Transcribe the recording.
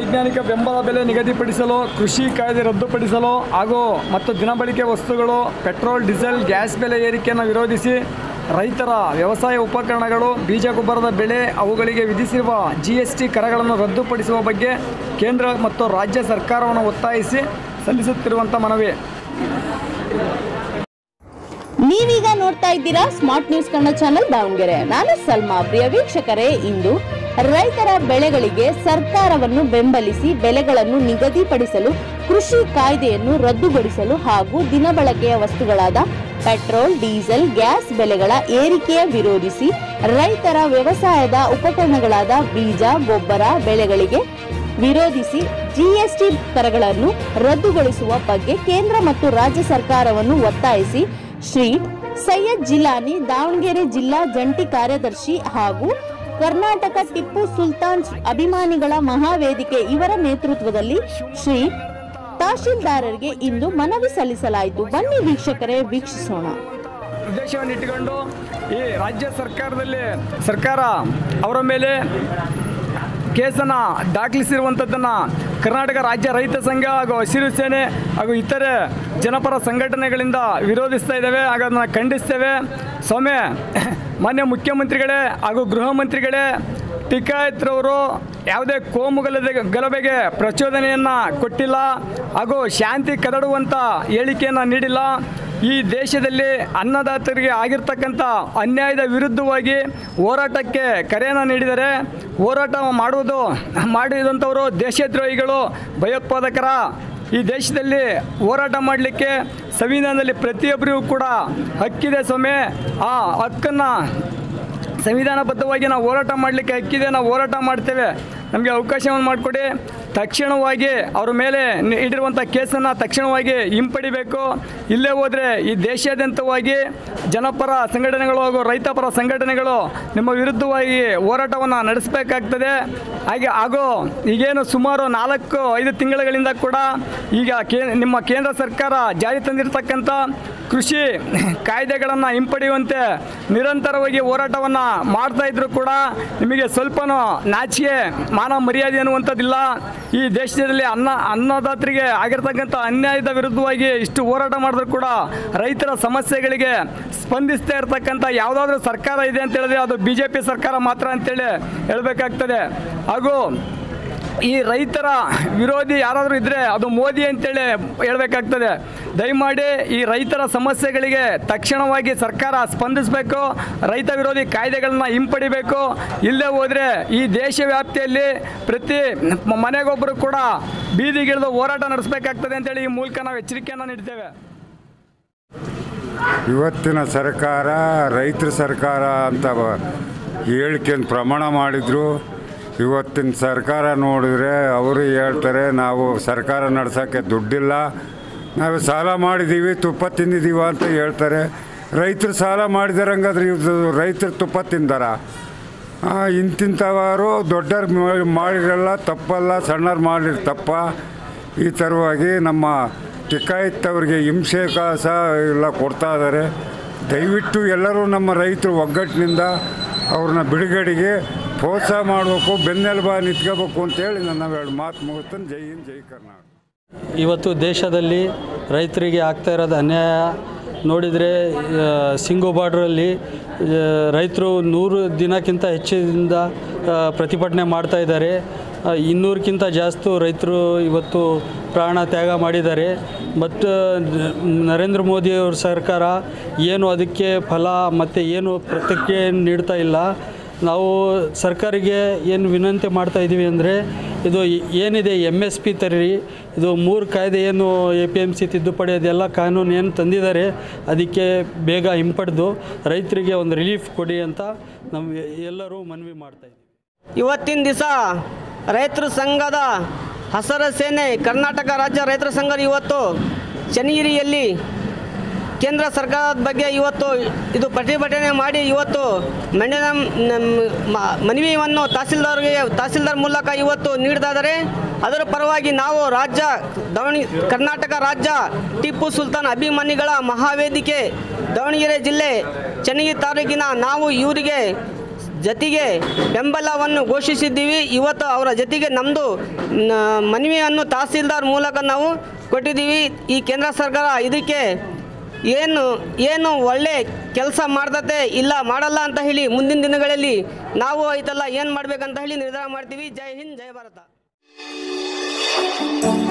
ವೈಜ್ಞಾನಿಕ ಬೆಂಬಲ ಬೆಲೆ ನಿಗದಿಪಡಿಸಲು ಕೃಷಿ ಕಾಯ್ದೆ ರದ್ದುಪಡಿಸಲು ಹಾಗೂ ಮತ್ತು ದಿನಬಳಕೆ ವಸ್ತುಗಳು ಪೆಟ್ರೋಲ್ ಡೀಸೆಲ್ ಗ್ಯಾಸ್ ಬೆಲೆ ಏರಿಕೆಯನ್ನು ವಿರೋಧಿಸಿ ರೈತರ ವ್ಯವಸಾಯ ಉಪಕರಣಗಳು ಬೀಜ ಗೊಬ್ಬರದ ಬೆಲೆ ಅವುಗಳಿಗೆ ವಿಧಿಸಿರುವ ಜಿ ಎಸ್ ಟಿ ಕರಗಳನ್ನು ರದ್ದುಪಡಿಸುವ ಬಗ್ಗೆ ಕೇಂದ್ರ ಮತ್ತು ರಾಜ್ಯ ಸರ್ಕಾರವನ್ನು ಒತ್ತಾಯಿಸಿ ಸಲ್ಲಿಸುತ್ತಿರುವಂಥ ಮನವಿ ನೀವೀಗ ನೋಡ್ತಾ ಇದ್ದೀರಾ smart news Kannada channel Davanagere ನಾನು ಸಲ್ಮಾ ಪ್ರಿಯ ವೀಕ್ಷಕರೇ ಇಂದು ರೈತರ ಬೆಳೆಗಳಿಗೆ ಸರ್ಕಾರವನ್ನು ಬೆಂಬಲಿಸಿ ಬೆಲೆಗಳನ್ನು ನಿಗದಿಪಡಿಸಲು ಕೃಷಿ ಕಾಯ್ದೆಯನ್ನು ರದ್ದುಗೊಳಿಸಲು ಹಾಗೂ ದಿನಬಳಕೆಯ ವಸ್ತುಗಳಾದ ಪೆಟ್ರೋಲ್ ಡೀಸೆಲ್ ಗ್ಯಾಸ್ ಬೆಲೆಗಳ ಏರಿಕೆಯ ವಿರೋಧಿಸಿ ರೈತರ ವ್ಯವಸಾಯದ ಉಪಕರಣಗಳಾದ ಬೀಜ ಗೊಬ್ಬರ ಬೆಳೆಗಳಿಗೆ ವಿರೋಧಿಸಿ ಜಿಎಸ್ಟಿ ಕರಗಳನ್ನು ರದ್ದುಗೊಳಿಸುವ ಬಗ್ಗೆ ಕೇಂದ್ರ ಮತ್ತು ರಾಜ್ಯ ಸರ್ಕಾರವನ್ನು ಒತ್ತಾಯಿಸಿ ಶ್ರೀ ಸೈಯದ್ ಜಿಲಾನಿ ದಾವಣಗೆರೆ ಜಿಲ್ಲಾ ಜಂಟಿ ಕಾರ್ಯದರ್ಶಿ ಹಾಗೂ ಕರ್ನಾಟಕ ಟಿಪ್ಪು ಸುಲ್ತಾನ್ ಅಭಿಮಾನಿಗಳ ಮಹಾವೇದಿಕೆ ಇವರ ನೇತೃತ್ವದಲ್ಲಿ ಶ್ರೀ ತಹಶೀಲ್ದಾರರಿಗೆ ಇಂದು ಮನವಿ ಸಲ್ಲಿಸಲಾಯಿತು ಬನ್ನಿ ವೀಕ್ಷಕರೇ ವೀಕ್ಷಿಸೋಣ ಉದ್ದೇಶವನ್ನು ಇಟ್ಟುಕೊಂಡು ಈ ರಾಜ್ಯ ಸರ್ಕಾರದಲ್ಲಿ ಸರ್ಕಾರ ಅವರ ಮೇಲೆ ಕೇಸನ್ನು ದಾಖಲಿಸಿರುವಂಥದ್ದನ್ನು ಕರ್ನಾಟಕ ರಾಜ್ಯ ರೈತ ಸಂಘ ಹಾಗೂ ಹಸಿರು ಸೇನೆ ಹಾಗೂ ಇತರೆ ಜನಪರ ಸಂಘಟನೆಗಳಿಂದ ವಿರೋಧಿಸ್ತಾ ಇದ್ದೇವೆ ಹಾಗೂ ಅದನ್ನು ಖಂಡಿಸ್ತೇವೆ ಸ್ವಾಮಿ ಮಾನ್ಯ ಮುಖ್ಯಮಂತ್ರಿಗಳೇ ಹಾಗೂ ಗೃಹ ಮಂತ್ರಿಗಳೇ ಟಿಕಾಯತ್ರವರು ಯಾವುದೇ ಕೋಮು ಗಲಭೆ ಗಲಭೆಗೆ ಪ್ರಚೋದನೆಯನ್ನು ಕೊಟ್ಟಿಲ್ಲ ಹಾಗೂ ಶಾಂತಿ ಕದಡುವಂಥ ಹೇಳಿಕೆಯನ್ನು ನೀಡಿಲ್ಲ ಈ ದೇಶದಲ್ಲಿ ಅನ್ನದಾತರಿಗೆ ಆಗಿರ್ತಕ್ಕಂಥ ಅನ್ಯಾಯದ ವಿರುದ್ಧವಾಗಿ ಹೋರಾಟಕ್ಕೆ ಕರೆಯನ್ನು ನೀಡಿದರೆ ಹೋರಾಟ ಮಾಡುವುದು ಮಾಡಿದಂಥವರು ದೇಶದ್ರೋಹಿಗಳು ಭಯೋತ್ಪಾದಕರ ಈ ದೇಶದಲ್ಲಿ ಹೋರಾಟ ಮಾಡಲಿಕ್ಕೆ ಸಂವಿಧಾನದಲ್ಲಿ ಪ್ರತಿಯೊಬ್ಬರಿಗೂ ಕೂಡ ಹಕ್ಕಿದೆ ಸ್ವಾಮಿ ಆ ಹಕ್ಕನ್ನು ಸಂವಿಧಾನಬದ್ಧವಾಗಿ ನಾವು ಹೋರಾಟ ಮಾಡಲಿಕ್ಕೆ ಹಕ್ಕಿದೆ ನಾವು ಹೋರಾಟ ಮಾಡ್ತೇವೆ ನಮಗೆ ಅವಕಾಶವನ್ನು ಮಾಡಿಕೊಡಿ ತಕ್ಷಣವಾಗಿ ಅವ್ರ ಮೇಲೆ ಇಟ್ಟಿರುವಂಥ ಕೇಸನ್ನು ತಕ್ಷಣವಾಗಿ ಹಿಂಪಡಿಬೇಕು ಇಲ್ಲೇ ಹೋದರೆ ಈ ದೇಶಾದ್ಯಂತವಾಗಿ ಜನಪರ ಸಂಘಟನೆಗಳು ಹಾಗೂ ರೈತಪರ ಸಂಘಟನೆಗಳು ನಿಮ್ಮ ವಿರುದ್ಧವಾಗಿ ಹೋರಾಟವನ್ನು ನಡೆಸಬೇಕಾಗ್ತದೆ ಹಾಗೆ ಹಾಗೂ ಈಗೇನು ಸುಮಾರು ನಾಲ್ಕು ಐದು ತಿಂಗಳುಗಳಿಂದ ಕೂಡ ಈಗ ಕೇ ನಿಮ್ಮ ಕೇಂದ್ರ ಸರ್ಕಾರ ಜಾರಿ ತಂದಿರತಕ್ಕಂಥ ಕೃಷಿ ಕಾಯ್ದೆಗಳನ್ನು ಹಿಂಪಡೆಯುವಂತೆ ನಿರಂತರವಾಗಿ ಹೋರಾಟವನ್ನು ಮಾಡ್ತಾ ಇದ್ರು ಕೂಡ ನಿಮಗೆ ಸ್ವಲ್ಪನೂ ನಾಚಿಕೆ ಮಾನ ಮರ್ಯಾದೆ ಅನ್ನುವಂಥದ್ದಿಲ್ಲ ಈ ದೇಶದಲ್ಲಿ ಅನ್ನ ಅನ್ನದಾತರಿಗೆ ಆಗಿರ್ತಕ್ಕಂಥ ಅನ್ಯಾಯದ ವಿರುದ್ಧವಾಗಿ ಇಷ್ಟು ಹೋರಾಟ ಮಾಡಿದ್ರು ಕೂಡ ರೈತರ ಸಮಸ್ಯೆಗಳಿಗೆ ಸ್ಪಂದಿಸ್ತಾ ಇರ್ತಕ್ಕಂಥ ಯಾವುದಾದ್ರೂ ಸರ್ಕಾರ ಇದೆ ಅಂತ ಹೇಳಿದ್ರೆ ಅದು ಬಿ ಜೆ ಪಿ ಸರ್ಕಾರ ಮಾತ್ರ ಅಂತೇಳಿ ಹೇಳಬೇಕಾಗ್ತದೆ ಹಾಗೂ ಈ ರೈತರ ವಿರೋಧಿ ಯಾರಾದರೂ ಇದ್ದರೆ ಅದು ಮೋದಿ ಅಂತೇಳಿ ಹೇಳಬೇಕಾಗ್ತದೆ ದಯಮಾಡಿ ಈ ರೈತರ ಸಮಸ್ಯೆಗಳಿಗೆ ತಕ್ಷಣವಾಗಿ ಸರ್ಕಾರ ಸ್ಪಂದಿಸಬೇಕು ರೈತ ವಿರೋಧಿ ಕಾಯ್ದೆಗಳನ್ನ ಹಿಂಪಡಿಬೇಕು ಇಲ್ಲೇ ಹೋದರೆ ಈ ದೇಶ ವ್ಯಾಪ್ತಿಯಲ್ಲಿ ಪ್ರತಿ ಮ- ಮನೆಗೊಬ್ಬರು ಕೂಡ ಬೀದಿಗಿಳಿದು ಹೋರಾಟ ನಡೆಸಬೇಕಾಗ್ತದೆ ಅಂತೇಳಿ ಈ ಮೂಲಕ ನಾವು ಎಚ್ಚರಿಕೆಯನ್ನು ನೀಡ್ತೇವೆ ಇವತ್ತಿನ ಸರ್ಕಾರ ರೈತರ ಸರ್ಕಾರ ಅಂತ ಹೇಳಿಕೆಯನ್ನು ಪ್ರಮಾಣ ಮಾಡಿದರು ಇವತ್ತಿನ ಸರ್ಕಾರ ನೋಡಿದ್ರೆ ಅವರು ಹೇಳ್ತಾರೆ ನಾವು ಸರ್ಕಾರ ನಡೆಸೋಕ್ಕೆ ದುಡ್ಡಿಲ್ಲ ನಾವು ಸಾಲ ಮಾಡಿದ್ದೀವಿ ತುಪ್ಪ ತಿಂದಿದ್ದೀವ ಅಂತ ಹೇಳ್ತಾರೆ ರೈತರು ಸಾಲ ಮಾಡಿದಾರೆ ಹಂಗಾದ್ರೆ ಇವ್ರು ರೈತರು ತುಪ್ಪ ತಿಂದಾರ ಇಂತಿಂಥವರು ದೊಡ್ಡವ್ರು ಮಾಡಿರಲ್ಲ ತಪ್ಪಲ್ಲ ಸಣ್ಣವ್ರು ಮಾಡಿರ ತಪ್ಪ ಈ ಥರವಾಗಿ ನಮ್ಮ ಟಿಕಾಯಿತ್ತವ್ರಿಗೆ ಹಿಂಸೆ ಕಾಸ ಎಲ್ಲ ಕೊಡ್ತಾ ಇದ್ದಾರೆ ದಯವಿಟ್ಟು ಎಲ್ಲರೂ ನಮ್ಮ ರೈತರು ಒಗ್ಗಟ್ಟಿನಿಂದ ಅವ್ರನ್ನ ಬಿಡುಗಡೆಗೆ ಪ್ರೋತ್ಸಾಹ ಮಾಡಬೇಕು ಬೆನ್ನೆಲುಬ ನಿಂತ್ಕೋಬೇಕು ಅಂತೇಳಿ ನನ್ನ ಎರಡು ಮಾತು ಮುಗಿಸ್ತಾನೆ ಜೈ ಹಿಂದ್ ಜೈ ಕರ್ನಾಟಕ ಇವತ್ತು ದೇಶದಲ್ಲಿ ರೈತರಿಗೆ ಆಗ್ತಾ ಇರೋದು ಅನ್ಯಾಯ ನೋಡಿದರೆ ಆ, ಸಿಂಗು ಬಾರ್ಡ್ರಲ್ಲಿ ರೈತರು ನೂರು ದಿನಕ್ಕಿಂತ ಹೆಚ್ಚಿನಿಂದ ಆ, ಪ್ರತಿಭಟನೆ ಮಾಡ್ತಾ ಇದ್ದಾರೆ ಆ, ಇನ್ನೂರಕ್ಕಿಂತ ಜಾಸ್ತಿ ರೈತರು ಇವತ್ತು ಪ್ರಾಣ ತ್ಯಾಗ ಮಾಡಿದ್ದಾರೆ ಮತ್ತು ನರೇಂದ್ರ ಮೋದಿಯವ್ರ ಸರ್ಕಾರ ಏನು ಅದಕ್ಕೆ ಫಲ ಮತ್ತು ಏನು ಪ್ರತಿಕ್ರಿಯೆ ನೀಡ್ತಾ ಇಲ್ಲ ನಾವು ಸರ್ಕಾರಿಗೆ ಏನು ವಿನಂತಿ ಮಾಡ್ತಾ ಇದ್ದೀವಿ ಅಂದರೆ ಇದು ಏನಿದೆ ಎಮ್ ಎಸ್ ಪಿ ತರ್ರಿ ಇದು ಮೂರು ಕಾಯ್ದೆ ಏನು ಎ ಪಿ ಎಮ್ ಸಿ ತಿದ್ದುಪಡಿ ಅದೆಲ್ಲ ಕಾನೂನು ಏನು ತಂದಿದ್ದಾರೆ ಅದಕ್ಕೆ ಬೇಗ ಹಿಂಪಡೆದು ರೈತರಿಗೆ ಒಂದು ರಿಲೀಫ್ ಕೊಡಿ ಅಂತ ನಮಗೆ ಎಲ್ಲರೂ ಮನವಿ ಮಾಡ್ತಾ ಇದ್ದೀವಿ ಇವತ್ತಿನ ದಿವಸ ರೈತರ ಸಂಘದ ಹಸರ ಸೇನೆ ಕರ್ನಾಟಕ ರಾಜ್ಯ ರೈತರ ಸಂಘದ ಇವತ್ತು ಚನ್ನಗಿರಿಯಲ್ಲಿ ಕೇಂದ್ರ ಸರ್ಕಾರದ ಬಗ್ಗೆ ಇವತ್ತು ಇದು ಪ್ರತಿಭಟನೆ ಮಾಡಿ ಇವತ್ತು ಮಂಡ್ಯದ ನಮ್ಮ ಮ- ಮನವಿಯನ್ನು ತಹಸೀಲ್ದಾರ್ಗೆ ತಹಸೀಲ್ದಾರ್ ಮೂಲಕ ಇವತ್ತು ನೀಡ್ತಾ ಇದ್ದಾರೆ ಅದರ ಪರವಾಗಿ ನಾವು ರಾಜ್ಯ ದಾವಣಿ ಕರ್ನಾಟಕ ರಾಜ್ಯ ಟಿಪ್ಪು ಸುಲ್ತಾನ್ ಅಭಿಮಾನಿಗಳ ಮಹಾವೇದಿಕೆ ದಾವಣಗೆರೆ ಜಿಲ್ಲೆ ಚನ್ನಗಿರಿ ತಾಲೂಕಿನ ನಾವು ಇವರಿಗೆ ಜೊತೆಗೆ ಬೆಂಬಲವನ್ನು ಘೋಷಿಸಿದ್ದೀವಿ ಇವತ್ತು ಅವರ ಜೊತೆಗೆ ನಮ್ಮದು ಮನವಿಯನ್ನು ತಹಸೀಲ್ದಾರ್ ಮೂಲಕ ನಾವು ಕೊಟ್ಟಿದ್ದೀವಿ ಈ ಕೇಂದ್ರ ಸರ್ಕಾರ ಇದಕ್ಕೆ ಏನು ಏನು ಒಳ್ಳೆ ಕೆಲಸ ಮಾಡ್ತತೆ ಇಲ್ಲ ಮಾಡಲ್ಲ ಅಂತ ಹೇಳಿ ಮುಂದಿನ ದಿನಗಳಲ್ಲಿ ನಾವು ಐತಲ್ಲ ಏನು ಮಾಡ್ಬೇಕಂತ ಹೇಳಿ ನಿರ್ಧಾರ ಮಾಡ್ತೀವಿ ಜೈ ಹಿಂದ್ ಜೈ ಭಾರತ